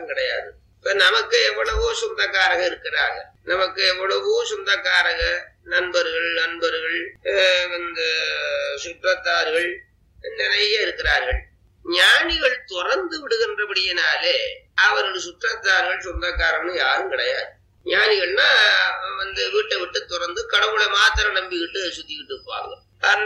யாரும் கிடையாது இப்ப நமக்கு எவ்வளவோ சொந்தக்காரங்க இருக்கிறாங்க நமக்கு எவ்வளவோ சொந்தக்காரங்க நண்பர்கள் நண்பர்கள் அஹ் இந்த சுற்றத்தார்கள் நிறைய இருக்கிறார்கள் ஞானிகள் துறந்து விடுகின்றபடியினாலே அவர்கள் சுற்றத்தார்கள் சொந்தக்காரன்னு யாரும் கிடையாது ஞானிகள்னா வந்து வீட்டை விட்டு துறந்து கடவுளை மாத்திரம் நம்பிக்கிட்டு சுத்திக்கிட்டு இருப்பாங்க அந்த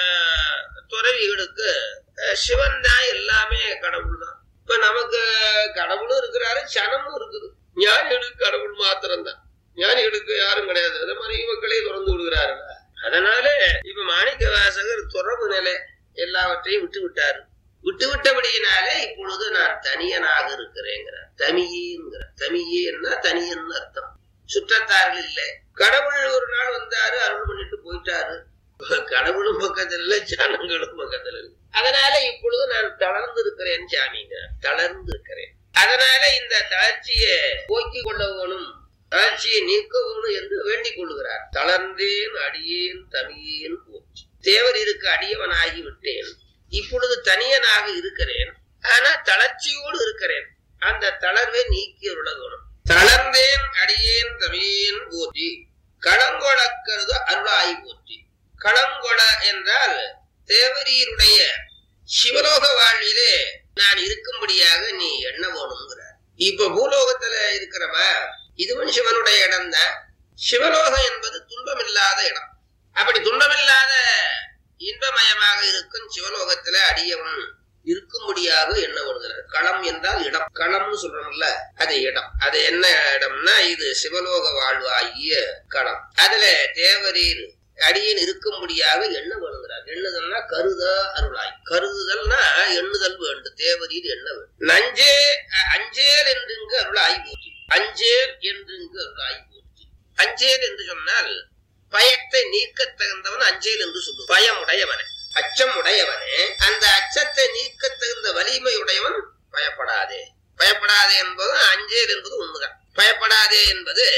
துறவிகளுக்கு அஹ், சிவன் தான் எல்லாமே கடவுள் தான் இப்ப நமக்கு கடவுளும் இருக்கிறாரு சனமும் இருக்குது ஞானிகளுக்கு கடவுள் மாத்திரம் தான் ஞானிகளுக்கு யாரும் கிடையாது அதே மாதிரி மக்களே துறந்து விடுகிறார்கள் அதனால இப்ப மாணிக்க வாசகர் துறவு நிலை எல்லாவற்றையும் விட்டு விட்டாரு விட்டு விட்டபடியினாலே இப்பொழுது நான் தனியனாக இருக்கிறேங்கிறார் தமியேங்கிறார் தமியேன்னா தனியன்னு அர்த்தம் சுற்றத்தார்கள் இல்லை கடவுள் ஒரு நாள் வந்தாரு அருள் பண்ணிட்டு போயிட்டாரு கடவுளும் பக்கத்துல இல்ல ஜனங்களும் பக்கத்துல இல்லை அதனால இப்பொழுது நான் தளர்ந்து இருக்கிறேன் சாமிங்க தளர்ந்து இருக்கிறேன் அதனால இந்த தளர்ச்சியை போக்கிக் கொள்ள வேணும் தளர்ச்சியை நீக்க வேணும் என்று வேண்டிக் கொள்கிறார் தளர்ந்தேன் அடியேன் தமியேன் போச்சு தேவர் இருக்க அடியவனாகி விட்டேன் இப்பொழுது தனியனாக இருக்கிறேன் ஆனா தளர்ச்சியோடு இருக்கிறேன் அந்த தளர்வை நீக்கி உள்ள வேணும் தளர்ந்தேன் அடியேன் தமியேன் போற்றி களங்கொளக்கருது அருளாய் போற்றி களங்கொள என்றால் தேவரீருடைய சிவலோக வாழ்விலே நான் இருக்கும்படியாக நீ எண்ண வேணுங்கிறார் இப்ப பூலோகத்துல இருக்கிறவ இதுவும் சிவனுடைய இடம் தான் சிவலோகம் என்பது துன்பமில்லாத இடம் அப்படி துன்பமில்லாத இன்பமயமாக இருக்கும் சிவலோகத்துல அடியவன் இருக்கும்படியாக எண்ண வருகிறார் களம் என்றால் இடம் களம்னு சொல்றோம்ல அது இடம் அது என்ன இடம்னா இது சிவலோக வாழ்வு ஆகிய களம் அதுல தேவரீர் அடியன் இருக்கும்படியாக எண்ண வருகிறார் எண்ணுதல்னா கருத அருளாய் கருதுதல்னா எண்ணுதல் வேண்டும் தேவரீர் எண்ண வேண்டும் நஞ்சே அ- அஞ்சேல் என்றுங்கு அருளாய் போற்றி அஞ்சேல் என்றுங்கு அருளாய் போற்றி அஞ்சேல் என்று சொன்னால் பயத்தை நீக்க தகுந்தவன் அஞ்சேல் என்று சொல்லு பயம் உடையவனே அச்சம் உடையவனே அந்த அச்சத்தை நீக்க தகுந்த வலிமை உடையவன் பயப்படாதே பயப்படாதே என்பது அஞ்சேல் என்பது உண்மைதான் பயப்படாதே என்பது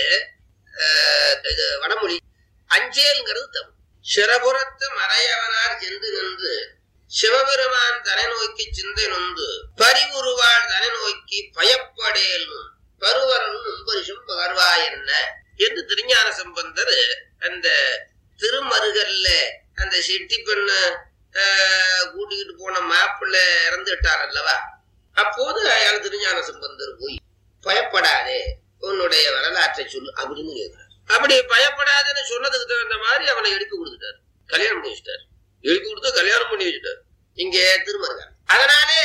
அஹ், இது வடமொழி அஞ்சேல்ங்கிறது தமிழ் சிறபுறத்து மறையவனார் சென்று நின்று சிவபெருமான் தனை நோக்கி சிந்தை நொந்து பரிவுருவாள் தனை நோக்கி பயப்படேல் பருவரன் முன்பரிசும் பகர்வா என்ன என்று திருஞான சம்பந்தர் அந்த திருமருகல்ல அந்த செட்டி பெண்ணு ஆஹ், கூட்டிக்கிட்டு போன மாப்பிள்ளை இறந்துட்டார் அல்லவா அப்போது அயாள் திருஞான சம்பந்தர் போய் பயப்படாதே உன்னுடைய வரலாற்றை சொல்லு அப்படின்னு கேட்கிறார் அப்படி பயப்படாதுன்னு சொன்னதுக்கு தகுந்த மாதிரி அவனை எழுப்பி கொடுத்துட்டார் கல்யாணம் பண்ணி வச்சுட்டார் எழுப்பி கொடுத்து கல்யாணம் பண்ணி வச்சுட்டார் இங்கே திருமருகன் அதனாலே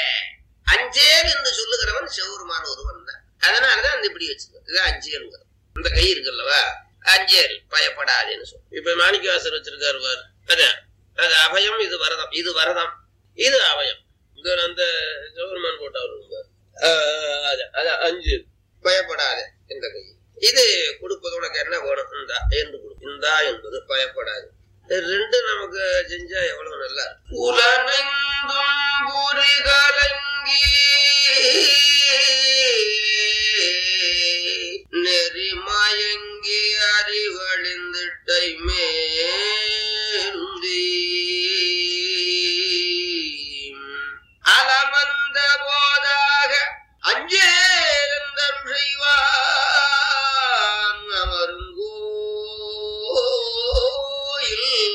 அஞ்சேல் என்று சொல்லுகிறவன் சிவபெருமான ஒருவன் தான் அதனாலதான் அந்த இப்படி வச்சுக்க இது அஞ்சேலுங்கிறது இந்த கை இருக்குல்லவா அஞ்சேல் பயப்படாதேன்னு சொல்லு இப்ப மாணிக்கவாசர் வச்சிருக்காரு பாரு அது அது அபயம் இது வரதம் இது வரதம் இது அபயம் இது அந்த சிவபெருமான் போட்டவர் பாரு ஆஹ் அது அது அஞ்சு பயப்படாதே இந்த கை இது கொடுப்பது உனக்கு என்ன வேணும் இந்தா என்று கொடு இந்தா என்பது பயப்படாது இது ரெண்டு நமக்கு செஞ்சா எவ்வளவு நல்லா இருக்கும். புலனெங்கும் புரி கலங்கி நெறிமயங்கி அறிவழிந்திட்டை மேருந்தி அலமந்த போதாக அஞ்சேலந்தருள் செய்வான் அமருங்கோயில்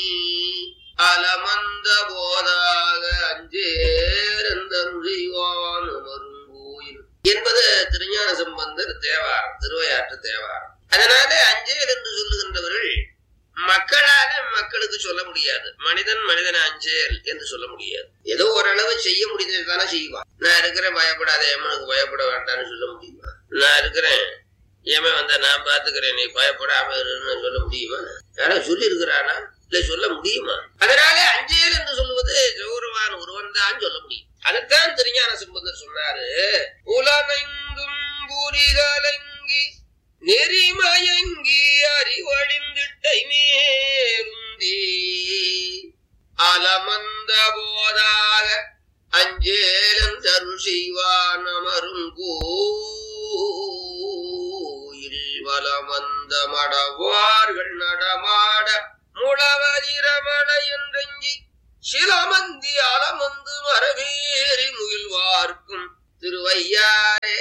அலமந்த போதாக அஞ்சேலந்தருள் செய்வான் அமருங்கோயில் என்பது திருஞான சம்பந்தர் தேவாரம் திருவையாற்று தேவாரம் அதனால அஞ்சேல் என்று சொல்லுகின்றவர்கள் மக்களால மக்களுக்கு சொல்ல முடியாது மனிதன் மனிதனை அஞ்சேல் என்று சொல்ல முடியாது ஏதோ ஓரளவு செய்ய முடிஞ்சது தானே செய்வான் நான் இருக்கிறேன் பயப்படாத எமனுக்கு பயப்பட வேண்டாம்னு சொல்ல முடியுமா நான் இருக்கிறேன் ஏமே வந்தா நான் பாத்துக்கிறேன் நீ பயப்படாம இருன்னு சொல்ல முடியுமா யாரும் சொல்லி இருக்கிறானா இல்ல சொல்ல முடியுமா அதனால அஞ்சேல் என்று சொல்லுவது கௌரவான் ஒருவன் தான் சொல்ல முடியும் அதைத்தான் திருஞான சம்பந்தர் சொன்னாரு புலனெங்கும் புரிகலங்கி நெறிமயங்கி அறிவழிந்திட்டை மேருந்தி அலமந்த போதாக அஞ்சேலன் தருள் செய்வான் அமரும் கோயில் வலமந்த மடவார்கள் நடமாட முழவதிரமண என்றெஞ்சி சிலமந்தி அலமந்து மரவேறி முயல்வார்க்கும் திருவையாரே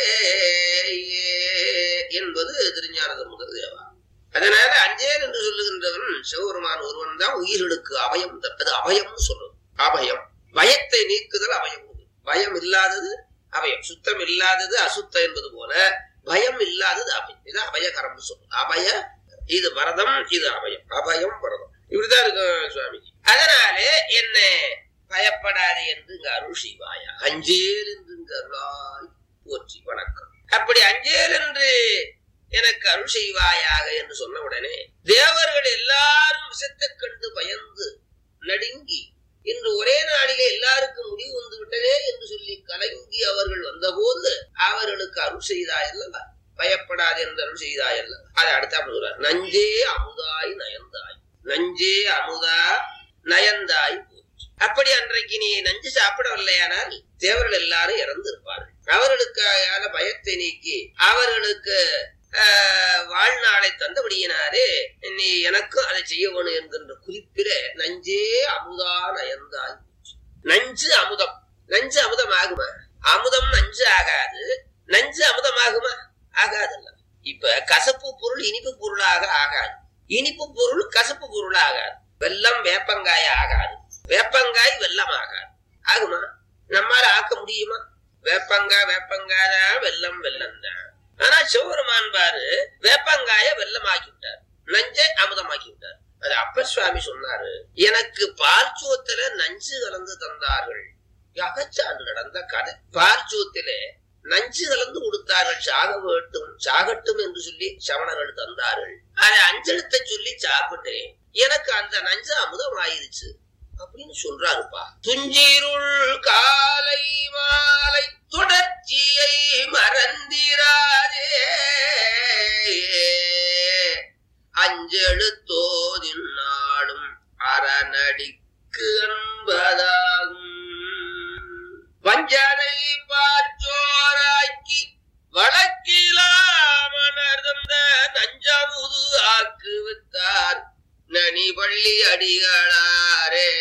என்பது திருஞான முதல் தேவா அதனால அஞ்சேல் என்று சொல்லுகின்றவன் சிவபெருமான் ஒருவன் தான் உயிர்களுக்கு அபயம் த- அது அபயம்னு சொல்லும் அபயம் பயத்தை நீக்குதல் அபயம் பயம் இல்லாதது அபயம் சுத்தம் இல்லாதது அசுத்த என்பது போல பயம் இல்லாதது அபயம் இது அபயகரம் சொல்லும் அபய இது வரதம் இது அபயம் அபயம் வரதம் இப்படிதான் இருக்கும் சுவாமிஜி அதனாலே என்ன பயப்படாதே என்று இங்கு அருள் செய்வாயா அஞ்சேல் என்று இங்கு அருளாய் போற்றி வணக்கம் அப்படி அஞ்சேல் என்று எனக்கு அருள் செய்வாயாக என்று சொன்ன உடனே தேவர்கள் எல்லாரும் விஷத்தைக் கண்டு பயந்து நடுங்கி இன்று ஒரே நாளிலே எல்லாருக்கும் முடிவு வந்து விட்டதே என்று சொல்லி கலங்கி அவர்கள் வந்தபோது அவர்களுக்கு அருள் செய்தாயல்லவா பயப்படாது என்று அருள் செய்தாயல்ல அதை அடுத்தாப்புல சொல்றார் நஞ்சே அமுதாய் நயந்தாய் நஞ்சே அமுதா நயந்தாய் போற்றி. அப்படி அன்றைக்கு நீ நஞ்சு சாப்பிடவில்லையானால் தேவர்கள் எல்லாரும் இறந்து இருப்பார்கள் அவர்களுக்கான பயத்தை நீக்கி அவர்களுக்கு ஆஹ், வாழ்நாளை தந்தபடியினாரே நீ எனக்கும் அதை செய்ய வேணும் என்கின்ற குறிப்பில நஞ்சே அமுதா நயந்தாய் போற்றி. நஞ்சு அமுதம் நஞ்சு அமுதம் ஆகுமா அமுதம் நஞ்சு ஆகாது நஞ்சு அமுதமாகுமா ஆகாதல்ல இப்ப கசப்பு பொருள் இனிப்பு பொருளாக ஆகாது இனிப்பு பொருள் கசப்பு பொருள் ஆகாது வெல்லம் வேப்பங்காய் ஆகாது வேப்பங்காய் வெல்லம் ஆகாது ஆகுமா நம்மால ஆக்க முடியுமா வேப்பங்காய் வேப்பங்காய் தான் வெல்லம் வெல்லம் தான் ஆனா சிவபெருமான் பாரு வேப்பங்காய வெல்லமாக்கி விட்டார் நஞ்சை அமுதமாக்கி விட்டார் அது அப்பர் சுவாமி சொன்னாரு எனக்கு பால் சோத்துல நஞ்சு கலந்து தந்தார்கள் அகச்சான்று நடந்த கதை பால் சோத்திலே நஞ்சு கலந்து கொடுத்தார்கள் சாக வேட்டும் சாகட்டும் என்று சொல்லி சமணர்கள் தந்தார்கள் அதை அஞ்செழுத்த சொல்லி சாப்பிட்டேன் எனக்கு அந்த நஞ்சு அமுதம் ஆயிருச்சு அப்படின்னு சொல்றாருப்பா துஞ்சிருள் காலை மாலை தொடர்ச்சியை மறந்திராதே அஞ்செழுத்தோதின் நாடும் அரணடிக்கு அன்பதாகும் வஞ்சனை பார்ச்சோராக்கி வழக்கிலாமணர்ந்த நஞ்சமுது ஆக்கு வித்தார் நனி பள்ளி அடிகளாரே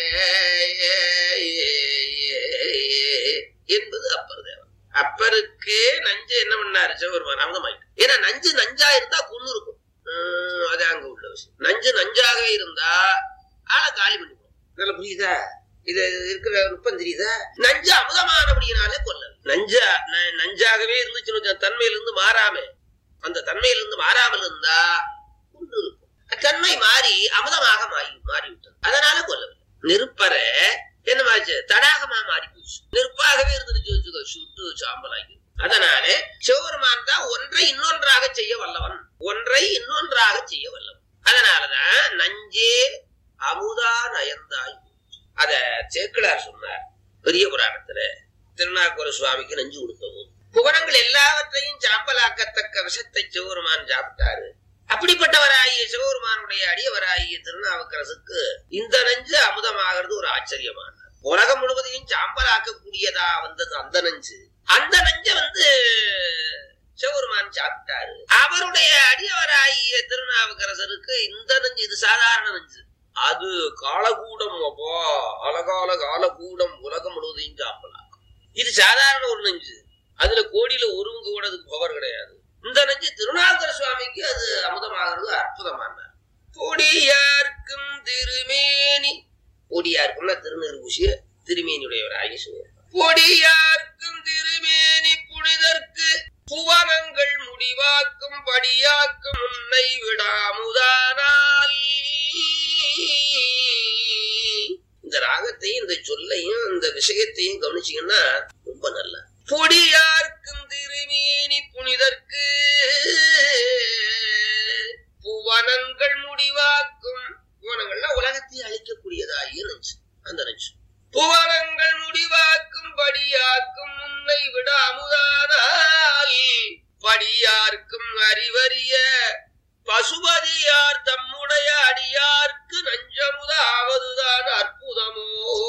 என்பது அப்பர் தேவன் அப்பருக்கு நஞ்சு என்ன பண்ணாரு சிவபெருமான் அமுதமாயிட்டு ஏன்னா நஞ்சு நஞ்சா இருந்தா குன்னு இருக்கும் உம், அது அங்க உள்ள விஷயம் நஞ்சு நஞ்சாக இருந்தா ஆளை காலி பண்ணிக்கும் நல்லா புரியுதா இது இருக்கிற நுட்பம் தெரியுதா நஞ்சு அமுதமானபடியினாலே கொல்ல நஞ்சா ந- நஞ்சாகவே இருந்துச்சுன்னு வச்சுக்கோ, தன்மையிலிருந்து மாறாம அந்த தன்மையிலிருந்து மாறாமல் இருந்தா கொண்டு இருக்கும் தன்மை மாறி அமுதமாக மாறி மாறிவிட்டது அதனால கொல்லவில்லை நெருப்பறை என்னமாச்சு தடாகமா மாறி போச்சு நெருப்பாகவே இருந்துச்சு வச்சுக்கோ சுட்டு சாம்பலாக்கி அதனாலே சிவபெருமான் தான் ஒன்றை இன்னொன்றாக செய்ய வல்லவன் ஒன்றை இன்னொன்றாக செய்ய வல்லவன் அதனாலதான் நஞ்சே அமுதா நயந்தாய் அத சேக்கிழார் சொன்னார் பெரிய புராணத்துல திருநாக்குர சுவாமிக்கு நஞ்சு கொடுத்த போது புவனங்கள் எல்லாவற்றையும் சாம்பலாக்கத்தக்க விஷத்தை சிவபெருமான் சாப்பிட்டாரு அப்படிப்பட்டவராகிய சிவபெருமானுடைய அடியவராகிய திருநாவுக்கரசுக்கு இந்த நஞ்சு அமுதமாகிறது ஒரு ஆச்சரியமான உலகம் முழுவதையும் சாம்பலாக்கக்கூடியதா வந்தது அந்த நஞ்சு அந்த நஞ்ச வந்து சிவபெருமான் சாப்பிட்டாரு அவருடைய அடியவராகிய திருநாவுக்கரசருக்கு இந்த நஞ்சு இது சாதாரண நஞ்சு அது காலகூடம் அப்பா அழகால காலகூடம் உலகம் முழுவதையும் சாம்பலாக்கும் இது சாதாரண ஒரு நஞ்சு அதுல கோடியில ஒருவங்க கூட அதுக்கு பவர் கிடையாது இந்த நஞ்சு திருநாகர சுவாமிக்கு அது அமுதமாகிறது அற்புதமான பொடியார்க்கும் திருமேனி பொடியாருக்கும்னா திருநெருபூசிய திருமேனியுடையவராகி சிவன் பொடியார்க்கும் திருமேனி புனிதற்கு புவனங்கள் முடிவாக்கும் படியாக்கும் உன்னை விடாமுதானால் இந்த ராகத்தையும் இந்த சொல்லையும் இந்த விஷயத்தையும் கவனிச்சீங்கன்னா ரொம்ப நல்லா பொடியார்க்கும் திருமேனி புனிதற்கு புவனங்கள் முடிவாக்கும் புவனங்கள்னா உலகத்தை அழிக்கக்கூடியதாகிய நஞ்சு அந்த நஞ்சு புவனங்கள் முடிவாக்கும் படியாக்கும் உன்னை விட அமுதானால் படியார்க்கும் அறிவறிய பசுபதியார் தம்முடைய அடியார்க்கு நஞ்சமுத ஆவதுதான் அற்புதமோ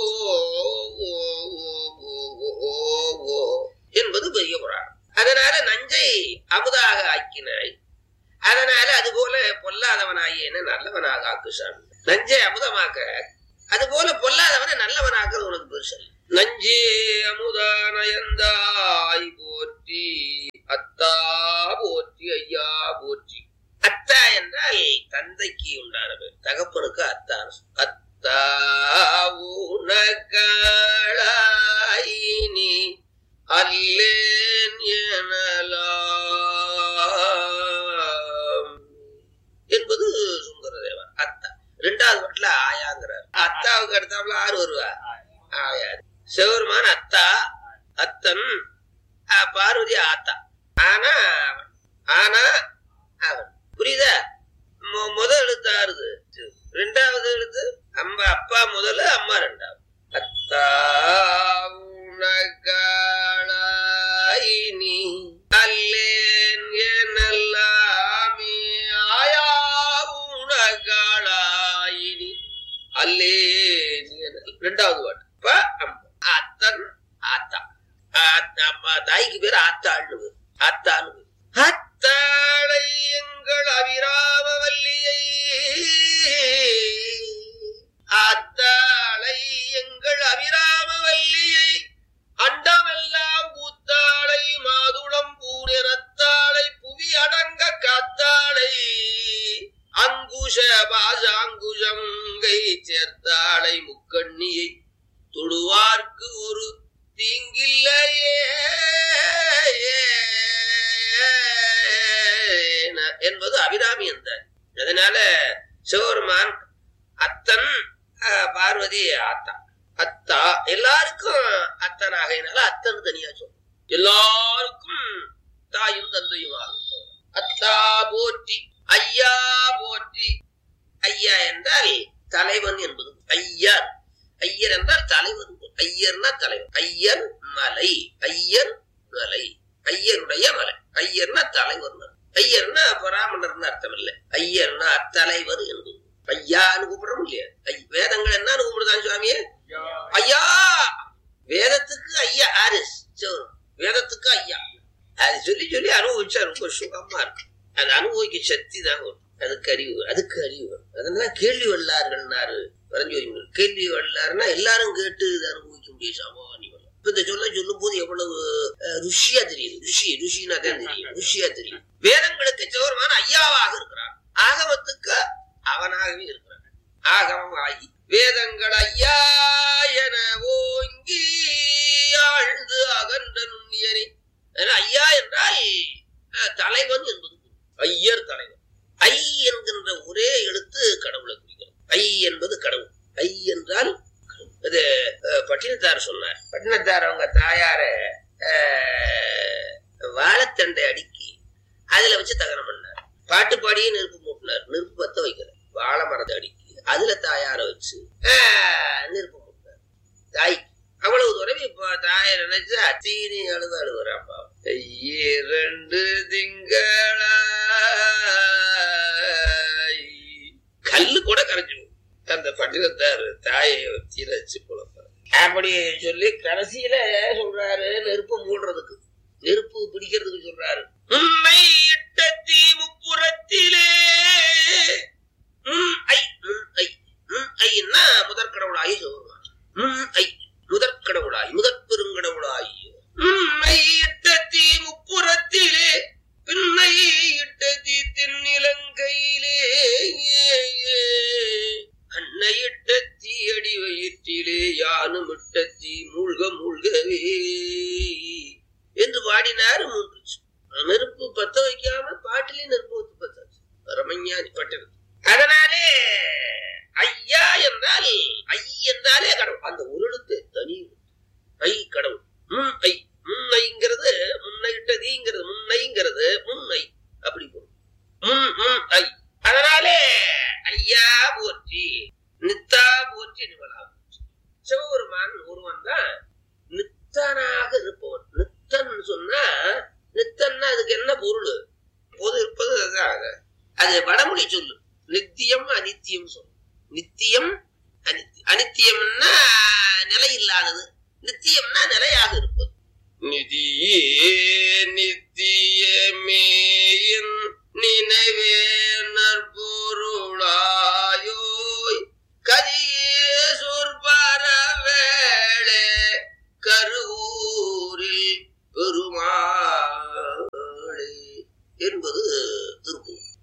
என்பது பெரிய புராணம் அதனால நஞ்சை அமுதாக ஆக்கினாய் அதனால அது போல பொல்லாதவனாகிய என்ன நல்லவனாக ஆக்கு சாமி நஞ்சை அமுதமாக்க அது போல பொல்லாதவனை நல்லவனாக்குறது உனக்கு பெருசு அல்ல. நஞ்சே அமுதானயந்தாய் போற்றி அத்தா போற்றி ஐயா போற்றி அத்தா என்றால் தந்தைக்கு உண்டான பேர் தகப்பனுக்கு அத்தான் அத்தா உனக்காளாய் நீ அல்லேன் எனலாம் என்பது சுந்தரதேவர் அத்தா ரெண்டாவது பாட்டுல ஆயாங்கிறார் அத்தாவுக்கு அடுத்தாப்புல ஆறு வருவா ஆயா சிவருமான அத்தா அத்தன் அஹ், பார்வதி ஆத்தா ஆனா அவன் ஆனா அவன் புரியுதா மு- முத எழுத்து ஆறுது ரெண்டாவது எழுத்து அம்மா அப்பா முதல்ல அம்மா ரெண்டாவது அத்தா உனக்காளாய் நீ அல்லேன் எனல்லாமே ஆயா உனக்காளாய் நீ அல்லேன் எனல் ரெண்டாவது பாட்டு அப்பா அம்மா அத்தன் ஆத்தா ஆத்தா, அம்மா தாய்க்கு பேர் ஆத்தாள்னு பேர். ஆத்தான்னு பேர். அத்தாளை எங்கள் அபிராம வல்லியை அத்தாளை எங்கள் அபிராம வல்லியை அண்டமெல்லாம் பூத்தாளை மாதுளம் பூனிறத்தாளை புவி அடங்க காத்தாளை அங்குஷ பாசாங்குஷங்கை சேர்த்தாளை முக்கண்ணியை தொழுவார்க்கு ஒரு தீங்கில்லையே என்பது அபிராமி என்றார் அதனால சிவபெருமான் அத்தன் அஹ், பார்வதி ஆத்தா அத்தா எல்லாருக்கும் அத்தன் ஆகையினால அத்தன் தனியா சொல்லும் எல்லாருக்கும் தாயும் தந்தையும் ஆகும் அத்தா போற்றி ஐயா போற்றி ஐயா என்றால் தலைவன் என்பது ஐயர் ஐயர் என்றால் தலைவன் ஐயர்னா தலைவன் ஐயன் மலை ஐயன் மலை ஐயருடைய மலை ஐயர்னா தலைவர் ஐயர்னா பராமணர்னு அர்த்தம் இல்லை ஐயர்னா தலைவர் என்பது ஐயான்னு கூப்பிடுறோம் இல்லையா ஐ- வேதங்கள் என்னன்னு கூப்பிடுதான் சுவாமியே ஐயா வேதத்துக்கு ஐயா ஆரிஸ் சிவன் வேதத்துக்கு ஐயா அது சொல்லி சொல்லி அனுபவிச்சா ரொம்ப சுகமா இருக்கு அது அனுபவிக்க சக்தி தான் வரும் அதுக்கு அறிவு வரும். அதுக்கு அறிவு வரும். அதனால கேள்வி வல்லார்கள்னாரு வரைஞ்சு கேள்வி வல்லாருன்னா எல்லாரும் கேட்டு இதை அனுபவிக்க முடியும் சாமானி வல்லம் இப்ப இந்த சொல்ல சொல்லும் போது எவ்வளவு அஹ், ருஷியா தெரியுது ருஷி ருஷினா தான் தெரியும் ருஷியா தெரியும் வேதங்களுக்கு சோர்மான ஐயாவாக இருக்கிறான் ஆகமத்துக்கு அவனாகவே இருக்கிறான் ஆகமம் ஆகி வேதங்கள் ஐயா என ஓங்கி ஆழ்ந்து அகன்ற நுண்ணியனே அதனால ஐயா என்றால் அஹ், தலைவன் என்பது பொருள். ஐயர் தலைவன் ஐ என்கின்ற ஒரே எழுத்து கடவுளை குறிக்கிறது ஐ என்பது கடவுள் ஐ என்றால் கடவுள். இது அஹ், பட்டினத்தார் சொன்னார் பட்டினத்தார் அவங்க தாயார அஹ், வாழைத்தண்டை அடுக்கி அதுல வச்சு தகனம் பண்ணார் பாட்டு பாடியே நெருப்பு மூட்டினார் நெருப்பு பத்த வைக்கிறார் வாழை மரத்தை அடுக்கி அதுல தாயார வச்சு ஆஹ், நெருப்பு மூட்டினார் தாய்க்கு அவ்வளவு தூரம் இப்ப தாயை நினைச்சு அத்தீனி அழுது அழுகுறாப்பா இரண்டு திங்களாய் கல்லு கூட கரைஞ்சு போகும். அந்த பட்டினத்தார் தாயை வச்சு வச்சு குழப்பாரு அப்படி சொல்லி கடைசியில சொல்றாரு நெருப்பு மூடுறதுக்கு நெருப்பு பிடிக்கிறதுக்கு சொல்றாரு உண்மை இட்ட தீ முப்புறத்திலே முன் ஐ முன் ஐ முன் ஐன்னா முதற் கடவுளாகி சொல்லுவார் முன் ஐ முதற் கடவுளாய் முதற் பெருங்கடவுளாய் உண்மை இட்ட தீ முப்புறத்திலே பின்னை இட்ட தீ தென்னிலங்கையிலே அன்னை இட்ட தீ அடி வயிற்றிலே யானும் இட்ட தீ மூழ்க மூழ்கவே என்று பாடினார் மூன்று நெருப்பு பத்த வைக்காம பாட்டிலே நெருப்பு ஊத்து பத்தாச்சு பரமஞானி பட்டது அதனாலே ஐயா என்றால் ஐ என்றாலே கடவுள் அந்த ஒரு எழுத்து தனி எழுத்து. ஐ கடவுள் முன் ஐ முன்னைங்கிறது முன்னைட்டதிங்கிறது முன்னைங்கிறது முன்னை அப்படி போடும் முன் முன் ஐ அதனாலே ஐயா போற்றி நித்தா போற்றி நிவலா போற்றி சிவபெருமான் ஒருவன் தான் நித்தனாக இருப்பவன் நித்தன் சொன்னா நித்தன்னா அதுக்கு என்ன பொருள் பொது இருப்பது அதுதான் அது வடமொழி சொல்லு நித்தியம் அனித்தியம் சொல்லு நித்தியம் அனித்தியம் அனித்தியம்னா நிலை இல்லாதது நித்தியம்னா நிலையாக இருப்பது நிதியே நித்தியமே என் நினைவே நற்பொருளாயோய் கதியே சொற்பர வேளே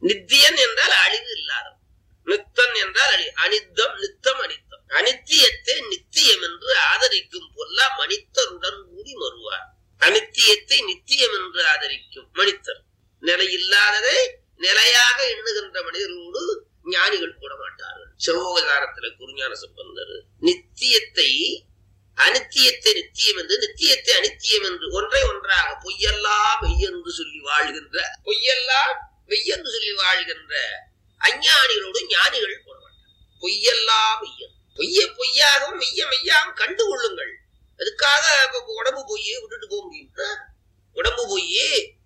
நித்தியன் என்றால் அழிவு இல்லாதவன் நித்தன் என்றால் அழி அனித்தம் நித்தம் அனித்தம் அனித்தியத்தை நித்தியம் என்று ஆதரிக்கும் பொல்லா மனிதருடன் கூடி வருவார் அனித்தியத்தை நித்தியம் என்று ஆதரிக்கும் மனிதர் நிலையில்லாததை நிலையாக எண்ணுகின்ற மனிதர்களோடு ஞானிகள் கூட மாட்டார்கள் சிவோகதாரத்துல குருஞான சம்பந்தர் நித்தியத்தை அனித்தியத்தை நித்தியம் என்று நித்தியத்தை அனித்தியம் என்று ஒன்றை ஒன்றாக பொய்யெல்லாம் மெய் என்று சொல்லி வாழ்கின்ற பொய்யெல்லாம் மெய் என்று சொல்லி வாழ்கின்ற அஞ்ஞானிகளோடு ஞானிகள் போட மாட்டார் பொய்யெல்லாம் மெய்யன் பொய்ய பொய்யாகவும் மெய்ய மெய்யாகவும் கண்டு கொள்ளுங்கள் அதுக்காக இப்ப உடம்பு பொய் விட்டுட்டு போக முடியும் ஆ? உடம்பு பொய்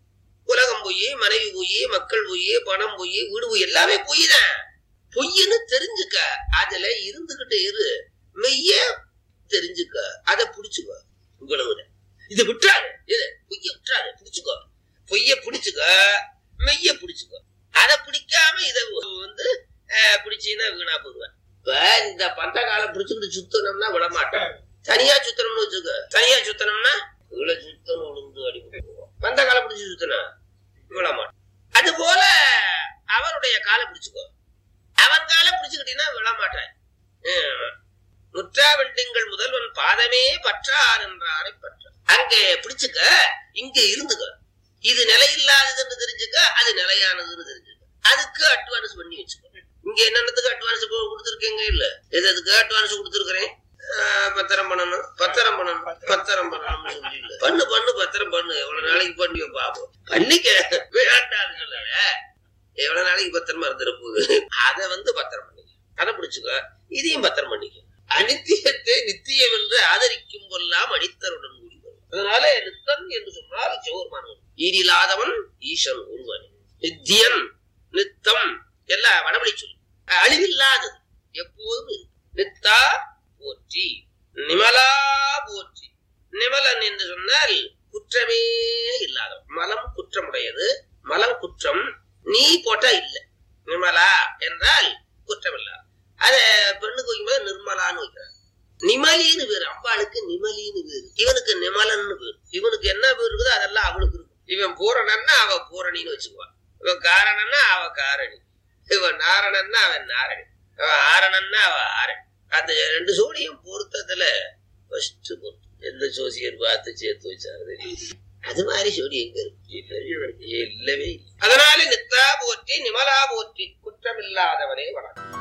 உலகம் பொய் மனைவி பொய் மக்கள் பொய் பணம் பொய் வீடு பொய் எல்லாமே பொய் தான் பொய்ன்னு தெரிஞ்சுக்க அதுல இருந்துகிட்டு இரு மெய்ய தெரிஞ்சுக்க அதை புடிச்சுக்கோ இவ்வளவுதான் இது விட்டுறாரு இது பொய்ய விட்டுறாரு புடிச்சுக்கோ பொய்ய பிடிச்சுக்க மெய்ய பிடிச்சுக்கோ அதை பிடிக்காம இத வந்து அஹ், பிடிச்சீன்னா வீணா போடுவேன் இப்ப இந்த பந்த காலம் பிடிச்சுக்கிட்டு சுத்தணும்னா விட மாட்டேன் தனியா சுத்தணும்னு வச்சுக்க தனியா சுத்தணும்னா இவ்வளவு சுத்தணும் விழுந்து அடிப்பட்டு போவோம் பந்த காலம் பிடிச்சு சுத்தணும் விட மாட்டேன் அது போல அவருடைய காலை பிடிச்சுக்கோ அவன் காலை பிடிச்சுக்கிட்டீங்கன்னா விட மாட்டேன் ஹம். முற்றாவெண்டிங்கள் முதல்வன் பாதமே பற்றார் என்றாரை பற்ற அங்கே பிடிச்சுக்க இங்க இருந்துக்க இது நிலையில்லாததுன்னு தெரிஞ்சுக்க அது நிலையானதுன்னு தெரிஞ்சுக்க அதுக்கு அட்வான்ஸ் பண்ணி வச்சுக்கோ இங்க என்னென்னதுக்கு அட்வான்ஸ் கொடுத்துருக்கீங்க இல்ல எது அதுக்கு அட்வான்ஸ் கொடுத்துருக்கிறேன் பத்திரம் பண்ணணும் பத்திரம் பண்ணணும் பத்திரம் பண்ணணும் சொல்லி இல்ல. பண்ணு பண்ணு பத்திரம் பண்ணு எவ்வளவு நாளைக்கு பண்ணியோ பாப்போம் பண்ணிக்க வேண்டாம்னு சொல்லல எவ்வளவு நாளைக்கு பத்திரமா இருந்துட போகுது அதை வந்து பத்திரம் பண்ணிக்க அதை பிடிச்சுக்க இதையும் பத்திரம் பண்ணிக்க அனித்தியத்தை நித்தியம் என்று ஆதரிக்கும் போதெல்லாம் அடித்தருடன் கூடி வரும் அதனால நித்தன் என்று சொன்னால் சிவருமானவன் ஈரில்லாதவன் ஈசன் ஒருவன் நித்தியன் நித்தம் எல்லாம் வடமொழி சொல் அழிவில்லாதது எப்போதும் இருக்கும் நித்தா போற்றி நிமலா போற்றி நிமலன் என்று சொன்னால் குற்றமே இல்லாதவன் மலம் குற்றமுடையது மலம் குற்றம் நீ போட்டா இல்லை நிமலா என்றால் குற்றம் இல்லாத அத பெண்ணுக்கு வைக்கும்போது நிர்மலான்னு வைக்கிறாங்க நிமலின்னு பேரு அம்பாளுக்கு நிமலின்னு பேரு இவனுக்கு நிமலன்னு பேரு இவனுக்கு என்ன பேர் இருக்குதோ அதெல்லாம் அவளுக்கு இருக்கும் இவன் பூரணன்னா அவ பூரணின்னு வச்சுக்குவான் இவன் காரணன்னா அவ காரணி இவன் நாரணன்னா அவன் நாரணி அவன் ஆரணன்னா அவ ஆரணி அந்த ரெண்டு சோடியும் பொருத்தத்துல ஃபர்ஸ்ட் பொருத்தம் எந்த ஜோசியர் பார்த்து சேர்த்து வச்சாரு தெரியும் அது மாதிரி சோடி எங்க இருக்கு இல்லவே இல்லவே இல்லை. அதனால நித்தா போற்றி நிமலா போற்றி குற்றமில்லாதவனே வணக்கம்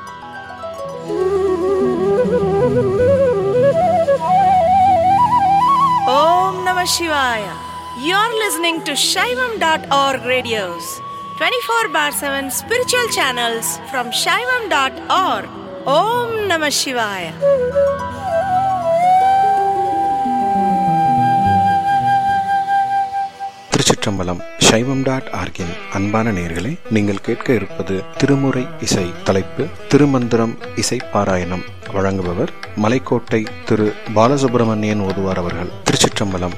Om Namah Shivaya. You're listening to Shaivam.org radios, 24 bar 7 spiritual channels from Shaivam.org. Om Namah Shivaya. திருச்சிற்றம்பலம் சைவம் டாட் ஆர்கின் அன்பான நேயர்களே நீங்கள் கேட்க இருப்பது திருமுறை இசை தலைப்பு திருமந்திரம் இசை பாராயணம் வழங்குபவர் மலைக்கோட்டை திரு பாலசுப்பிரமணியன் ஓதுவார் அவர்கள் திருச்சிற்றம்பலம்